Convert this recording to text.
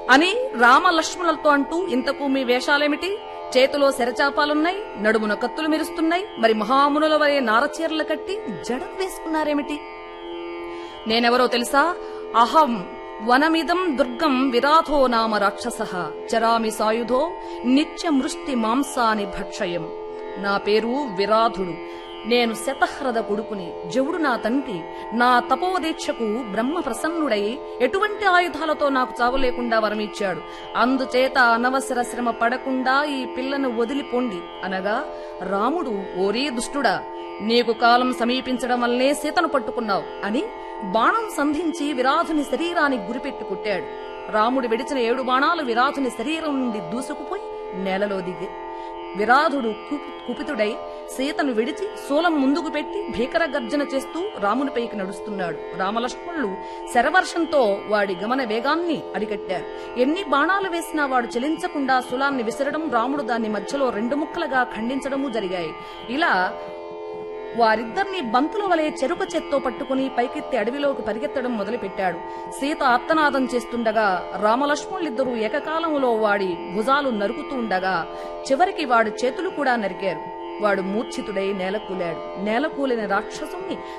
అని రామలక్ష్మణులతో అంటూ ఇంతకు మీ వేషాలేమిటి చేతిలో శరచాపాలున్నాయి నడుమున కత్తులు మెరుస్తున్నాయి మరి మహామునుల వలె నారచీరలు కట్టి జడలు వేసుకున్నారేమిటి నేనెవరో తెలుసా అహం వనమిదం దుర్గం విరాధో నామ రాక్షస చరామి సాయుధో నిత్య మృష్టి మాంసాని భక్షయం నా పేరు విరాధుడు నేను శతహ్రద కొడుకుని జవుడు నా తండ్రి నా తపోదీక్షకు బ్రహ్మ ప్రసన్నుడై ఎటువంటి ఆయుధాలతో నాకు చావు లేకుండా వరమిచ్చాడు అందుచేత అనవసర శ్రమ పడకుండా ఈ పిల్లను వదిలిపోండి అనగా రాముడు ఓరీ దుష్టుడా నీకు కాలం సమీపించడం వల్లే సీతను పట్టుకున్నావు అని బాణం సంధించి విరాధుని శరీరానికి గురిపెట్టి కొట్టాడు రాముడు విడిచిన ఏడు బాణాలు విరాధుని శరీరం నుండి దూసుకుపోయి నేలలో దిగి విరాధుడు కు- కుపితుడై సీతను విడిచి శూలం ముందుకు పెట్టి భీకర గర్జన చేస్తూ రామునిపైకి నడుస్తున్నాడు రామలక్ష్మణులు శరవర్షంతో వాడి గమన వేగాన్ని అరికట్టారు ఎన్ని బాణాలు వేసినా వాడు చెలించకుండా శూలాన్ని విసరడం రాముడు దాన్ని మధ్యలో రెండు ముక్కలుగా ఖండించడము జరిగాయి ఇలా వారిద్దరిని బంతుల వలె చెరుక చెత్తో పట్టుకుని పైకెత్తి అడవిలోకి పరిగెత్తడం మొదలుపెట్టాడు సీత ఆర్తనాదం చేస్తుండగా రామలక్ష్మణులిద్దరూ ఏకకాలంలో వాడి భుజాలు నరుకుతూ ఉండగా చివరికి వాడి చేతులు కూడా నరికారు వాడు మూర్ఛితుడై నేలకూలాడు నేలకూలిన రాక్షసుణ్ణి